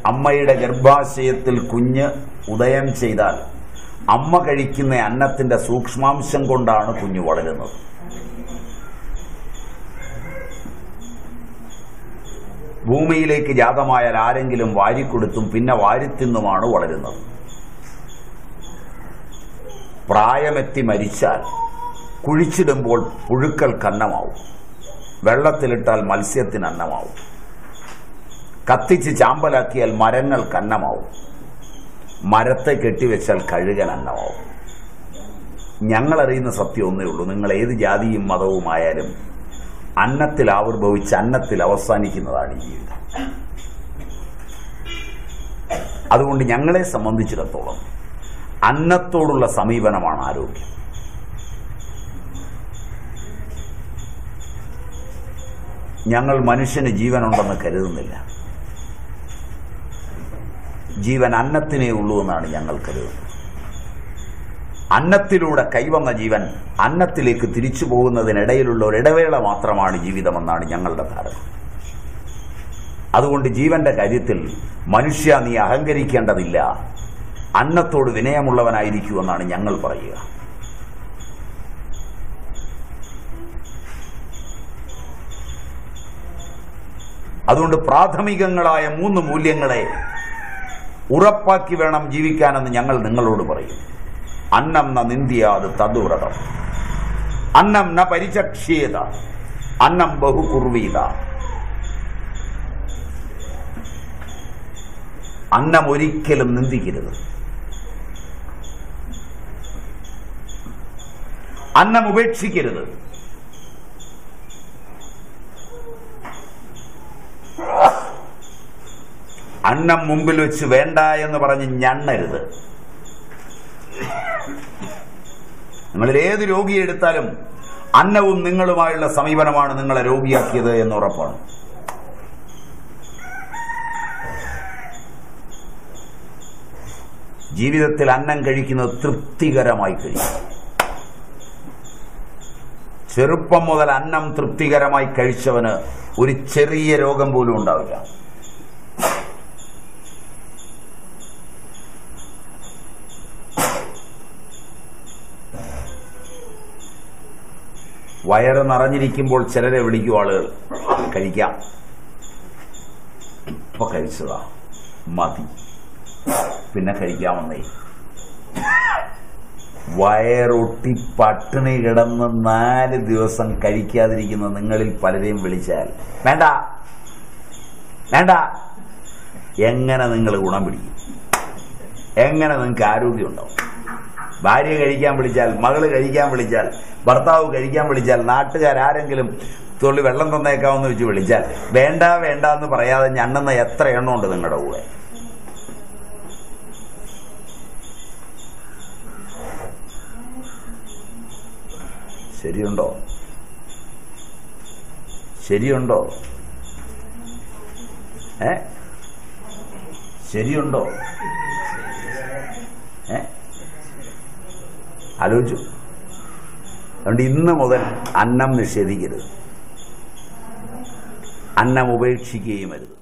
അമ്മയുടെ ഗർഭാശയത്തിൽ കുഞ്ഞ് ഉദയം ചെയ്താൽ അമ്മ കഴിക്കുന്ന അന്നത്തിന്റെ സൂക്ഷ്മാംശം കൊണ്ടാണ് കുഞ്ഞ് വളരുന്നത് ഭൂമിയിലേക്ക് ജാതമായാൽ ആരെങ്കിലും വാരിക്കൊടുത്തും പിന്നെ വാരിത്തിന്നുമാണ് വളരുന്നത് പ്രായമെത്തി മരിച്ചാൽ കുഴിച്ചിടുമ്പോൾ പുഴുക്കൾ കന്നമാവും വെള്ളത്തിലിട്ടാൽ മത്സ്യത്തിന് അന്നമാവും കത്തിച്ച് ചാമ്പലാക്കിയാൽ മരങ്ങൾ കന്നമാവും മരത്തെ കെട്ടിവെച്ചാൽ കഴുകൻ അന്നമാവും ഞങ്ങൾ അറിയുന്ന സത്യം ഒന്നേ ഉള്ളൂ നിങ്ങൾ ഏത് ജാതിയും മതവുമായാലും അന്നത്തിൽ ആവിർഭവിച്ച് അന്നത്തിൽ അവസാനിക്കുന്നതാണ് ഈ ജീവിതം അതുകൊണ്ട് ഞങ്ങളെ സംബന്ധിച്ചിടത്തോളം അന്നത്തോടുള്ള സമീപനമാണ് ആരോഗ്യം ഞങ്ങൾ മനുഷ്യന് ജീവനുണ്ടെന്ന് കരുതുന്നില്ല ജീവൻ അന്നത്തിനേ ഉള്ളൂ എന്നാണ് ഞങ്ങൾ കരുതുന്നത് അന്നത്തിലൂടെ കൈവന്ന ജീവൻ അന്നത്തിലേക്ക് തിരിച്ചു പോകുന്നതിനിടയിലുള്ള ഒരു ഇടവേള മാത്രമാണ് ജീവിതമെന്നാണ് ഞങ്ങളുടെ ധാരണ അതുകൊണ്ട് ജീവന്റെ കാര്യത്തിൽ മനുഷ്യ നീ അഹങ്കരിക്കേണ്ടതില്ല അന്നത്തോട് വിനയമുള്ളവനായിരിക്കൂ എന്നാണ് ഞങ്ങൾ പറയുക അതുകൊണ്ട് പ്രാഥമികങ്ങളായ മൂന്ന് മൂല്യങ്ങളെ ഉറപ്പാക്കി വേണം ജീവിക്കാനെന്ന് ഞങ്ങൾ നിങ്ങളോട് പറയും അന്നം ന നിന്ദിയാത് തദുവ്രതം അന്നം ന പരിചക്ഷ്യേത അന്നം ബഹുകുർവീത അന്നം ഒരിക്കലും നിന്ദിക്കരുത് അന്നം ഉപേക്ഷിക്കരുത് അന്നം മുമ്പിൽ വെച്ച് വേണ്ട എന്ന് പറഞ്ഞ് ഞണ്ണരുത് നിങ്ങളിൽ ഏത് രോഗിയെ എടുത്താലും അന്നവും നിങ്ങളുമായുള്ള സമീപനമാണ് നിങ്ങളെ രോഗിയാക്കിയത് എന്ന് ഉറപ്പാണ് ജീവിതത്തിൽ അന്നം കഴിക്കുന്നത് തൃപ്തികരമായി കഴിയും ചെറുപ്പം മുതൽ അന്നം തൃപ്തികരമായി കഴിച്ചവന് ഒരു ചെറിയ രോഗം പോലും ഉണ്ടാവില്ല വയറ് നിറഞ്ഞിരിക്കുമ്പോൾ ചിലരെ വിളിക്കും ആളുകൾ കഴിക്കാം ഇപ്പൊ കഴിച്ചതാ മതി പിന്നെ കഴിക്കാമെന്നേ വയറൊട്ടി പട്ടിണി കിടന്ന് നാല് ദിവസം കഴിക്കാതിരിക്കുന്ന നിങ്ങളിൽ പലരെയും വിളിച്ചാൽ വേണ്ട വേണ്ട എങ്ങനെ നിങ്ങൾ ഗുണം പിടിക്കും എങ്ങനെ നിങ്ങൾക്ക് ആരോഗ്യം ഉണ്ടാവും ഭാര്യ കഴിക്കാൻ വിളിച്ചാൽ മകള് കഴിക്കാൻ വിളിച്ചാൽ ഭർത്താവ് കഴിക്കാൻ വിളിച്ചാൽ നാട്ടുകാരാരെങ്കിലും തുള്ളി വെള്ളം തന്നേക്കാമെന്ന് വെച്ച് വിളിച്ചാൽ വേണ്ട വേണ്ട എന്ന് പറയാതെ ഞണ്ണുന്ന എത്ര എണ്ണമുണ്ട് നിങ്ങളുടെ കൂടെ ശരിയുണ്ടോ ശരിയുണ്ടോ ഏ ശരിയുണ്ടോ ഏ ആലോചിച്ചു അതുകൊണ്ട് ഇന്ന് മുതൽ അന്നം നിഷേധിക്കരുത് അന്നം ഉപേക്ഷിക്കുകയും അരുത്